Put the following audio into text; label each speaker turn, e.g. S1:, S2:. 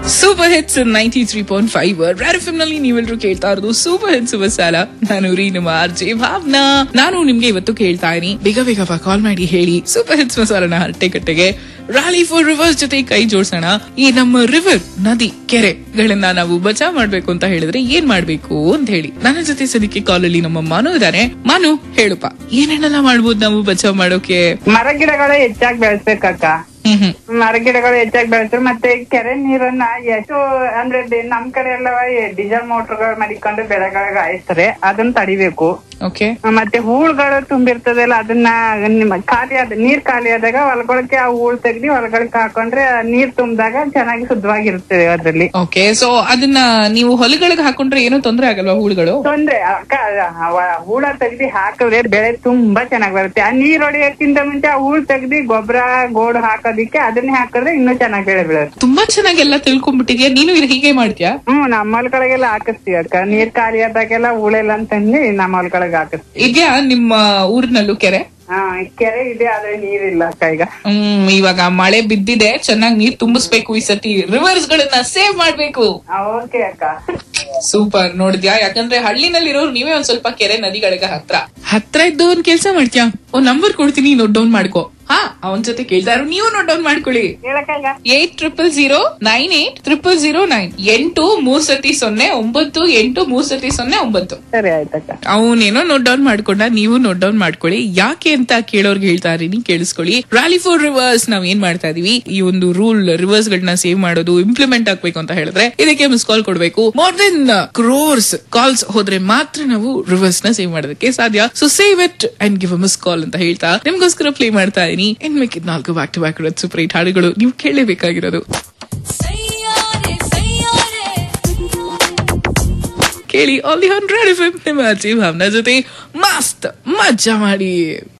S1: super hits ninety three point five red F ನಲ್ಲಿ ನೀವೆಲ್ಲರೂ ಕೇಳ್ತಾ ಇರೋದು ಸೂಪರ್ ಹಿಟ್ಸ್ ಮಸಾಲ ನಾನು ರೀ ನಿಮ್ಮ ಆರ್ ಜೆ ಭಾವನಾ ನಾನು ನಿಮ್ಗೆ ಇವತ್ತು ಕೇಳ್ತಾ ಇದೀನಿ ಬೇಗ ಬೇಗ ಕಾಲ್ ಮಾಡಿ ಹೇಳಿ ಸೂಪರ್ ಹಿಟ್ಸ್ ಮಸಾಲನ ಹರಟೆ ಕಟ್ಟೆಗೆ ರಾಲಿ ಫಾರ್ ರಿವರ್ಸ್ ಜೊತೆ ಕೈ ಜೋಡಿಸೋಣ ಈ ನಮ್ಮ ರಿವರ್ ನದಿ ಕೆರೆಗಳನ್ನ ನಾವು ಬಚಾವ್ ಮಾಡ್ಬೇಕು ಅಂತ ಹೇಳಿದ್ರೆ ಏನ್ ಮಾಡ್ಬೇಕು ಅಂತ ಹೇಳಿ ನನ್ನ ಜೊತೆ ಸದ್ಯಕ್ಕೆ ಕಾಲ್ ಅಲ್ಲಿ ನಮ್ಮ ಮಾನು ಇದಾರೆ ಮಾನು ಹೇಳುಪ್ಪ ಏನೇನೆಲ್ಲ ಮಾಡ್ಬೋದು ನಾವು ಬಚಾವ್ ಮಾಡೋಕೆ
S2: ಮರ ಗಿಡಗಳು ಹೆಚ್ಚಾಗಿ ಬೆಳೆಸ್ಬೇಕಕ್ಕ
S1: ಹ್ಮ್ ಹ್ಮ್
S2: ಮರ ಗಿಡಗಳು ಹೆಚ್ಚಾಗಿ ಬೆಳೆಸ್ತಾರೆ ಮತ್ತೆ ಕೆರೆ ನೀರನ್ನ ಎಷ್ಟು ಅಂದ್ರೆ ಬೆ- ನಮ್ ಕಡೆ ಎಲ್ಲ ಡೀಸೆಲ್ ಮೋಟರ್ಗಳು ಮಡಿಕೊಂಡು ಬೆಳೆಗಳಿಗೆ ಹಾಯಿಸ್ತಾರೆ ಅದನ್ನ ತಡಿಬೇಕು
S1: ಓಕೆ
S2: ಮತ್ತೆ ಹೂಳುಗಳು ತುಂಬಿರ್ತದಲ್ಲ ಅದನ್ನ ನಿಮ್ಮ ಖಾಲಿ ಆದ ನೀರ್ ಖಾಲಿ ಆದಾಗ ಹೊಲಗೊಳಕ್ಕೆ ಆ ಹೂಳ್ ತೆಗ್ದು ಹೊಲಗಳಿಗೆ ಹಾಕೊಂಡ್ರೆ ಆ ನೀರ್ ತುಂಬಿದಾಗ ಚೆನ್ನಾಗಿ ಶುದ್ಧವಾಗಿರ್ತದೆ ಅದ್ರಲ್ಲಿ
S1: ಓಕೆ ಸೊ ಅದನ್ನ ನೀವು ಹೊಲಗಳಿಗೆ ಹಾಕೊಂಡ್ರೆ ಏನೂ ತೊಂದ್ರೆ ಆಗಲ್ವಾ ಹೂಳುಗಳು
S2: ತೊಂದ್ರೆ ಅಕ್ಕ ಅವ- ಹೂಳ ತೆಗ್ದಿ ಹಾಕಿದ್ರೆ ಬೆಳೆ ತುಂಬಾ ಚೆನ್ನಾಗ್ ಬರುತ್ತೆ ಆ ನೀರ್ ಹೊಡೆಯಕ್ಕಿಂತ ಮುಂಚೆ ಆ ಹೂಳ್ ತೆಗ್ದಿ ಗೊಬ್ಬರ ಗೋಡು ಹಾಕೋದಿಕ್ಕೆ ಅದನ್ನೇ ಹಾಕಿದ್ರೆ ಇನ್ನೂ ಚೆನ್ನಾಗ್ ಬೆಳೆ ಬೀಳುತ್ತೆ
S1: ತುಂಬಾ ಚೆನ್ನಾಗಿ ಎಲ್ಲ ತಿಳ್ಕೊಂಡ್ಬಿಟ್ಟಿದ್ಯಾ ನೀನು ಇದು ಹೀಗೆ ಮಾಡ್ತೀಯಾ
S2: ಹ್ಮ್ ನಮ್ಮ ಹೊಲಗಳಿಗೆಲ್ಲ ಹಾಕಿಸ್ತೀವಿ ಅಕ್ಕ ನೀರ್ ಖಾಲಿ ಆದಾಗೆಲ್ಲ ಹೂಳೆಲ್ಲ ಅಂತಂದು ನಮ್ಮ ಹೊಲಗಳಿಗೆ ಹಾಕಿಸ್ತೀವಿ
S1: ಇದೆಯಾ ನಿಮ್ಮ ಊರಿನಲ್ಲೂ ಕೆರೆ
S2: ಹಾ ಕೆರೆ ಇದೆ ಆದ್ರೆ ನೀರಿಲ್ಲ ಅಕ್ಕ ಈಗ
S1: ಹ್ಮ್ ಇವಾಗ ಮಳೆ ಬಿದ್ದಿದೆ ಚೆನ್ನಾಗಿ ನೀರ್ ತುಂಬಿಸ್ಬೇಕು ಈ ಸತಿ ರಿವರ್ಸ್ ಗಳನ್ನ ಸೇವ್ ಮಾಡ್ಬೇಕು
S2: ಓಕೆ ಅಕ್ಕ
S1: ಸೂಪರ್ ನೋಡಿದ್ಯಾ ಯಾಕಂದ್ರೆ ಹಳ್ಳಿನಲ್ಲಿರೋರು ನೀವೇ ಒಂದ್ ಸ್ವಲ್ಪ ಕೆರೆ ನದಿಗಳಿಗೆ ಹತ್ರ ಹತ್ರ ಇದ್ದು ಒಂದ್ ಕೆಲ್ಸ ಮಾಡ್ತ್ಯಾ ಒಂದ್ ನಂಬರ್ ಕೊಡ್ತೀನಿ ನೋಟ್ ಡೌನ್ ಮಾಡ್ಕೋ ಹಾ ಅವನ್ ಜೊತೆ ಕೇಳ್ತಾ ಇರೋ ನೀವು ನೋಟ್ ಡೌನ್ ಮಾಡ್ಕೊಳ್ಳಿ
S2: ಹೇಳಕ್ಕ ಈಗ
S1: eight triple zero nine eight triple zero nine ಎಂಟು ಮೂರ್ ಸತಿ ಸೊನ್ನೆ ಒಂಬತ್ತು ಎಂಟು ಮೂರ್ ಸತಿ ಸೊನ್ನೆ ಒಂಬತ್ತು
S2: ಸರಿ ಆಯ್ತಕ್ಕ
S1: ಅವನೇನೋ ನೋಟ್ ಡೌನ್ ಮಾಡ್ಕೊಂಡ ನೀವು ನೋಟ್ ಡೌನ್ ಮಾಡ್ಕೊಳ್ಳಿ ಯಾಕೆ ಅಂತ ಕೇಳೋರ್ಗೆ ಹೇಳ್ತಾ ಇದೀನಿ ಕೇಳಿಸ್ಕೊಳ್ಳಿ ರಾಲಿ ಫಾರ್ ರಿವರ್ಸ್ ನಾವ್ ಏನ್ ಮಾಡ್ತಾ ಇದೀವಿ ಈ ಒಂದು ರೂಲ್ ರಿವರ್ಸ್ ಗಳನ್ನ ಸೇವ್ ಮಾಡೋದು ಇಂಪ್ಲಿಮೆಂಟ್ ಆಗ್ಬೇಕು ಅಂತ ಹೇಳಿದ್ರೆ ಇದಕ್ಕೆ ಮಿಸ್ ಕಾಲ್ ಕೊಡ್ಬೇಕು ಮೋರ್ ದೆನ್ ಕ್ರೋರ್ಸ್ ಕಾಲ್ಸ್ ಹೋದ್ರೆ ಮಾತ್ರ ನಾವು ರಿವರ್ಸ್ ನ ಸೇವ್ ಮಾಡೋದಕ್ಕೆ ಸಾಧ್ಯ so save it and give a miss call ಅಂತ ಹೇಳ್ತಾ ನಿಮ್ಗೋಸ್ಕರ ಪ್ಲೇ ಮಾಡ್ತಾ ಇದೀನಿ ಇನ್ ಮಿಕ್ಕಿದ ನಾಲ್ಕು back to back super hit ಹಾಡುಗಳು ನೀವು ಕೇಳಲೇಬೇಕಾಗಿರೋದು
S3: ಸೈಯಾರೆ ಸೈಯಾರೆ
S1: ಕೇಳಿ all the hundred F M ನಿಮ್ಮ ಅಜ್ಜಿ ಭಾವನಾ ಜೊತೆ ಮಸ್ತ್ ಮಜಾ ಮಾಡಿ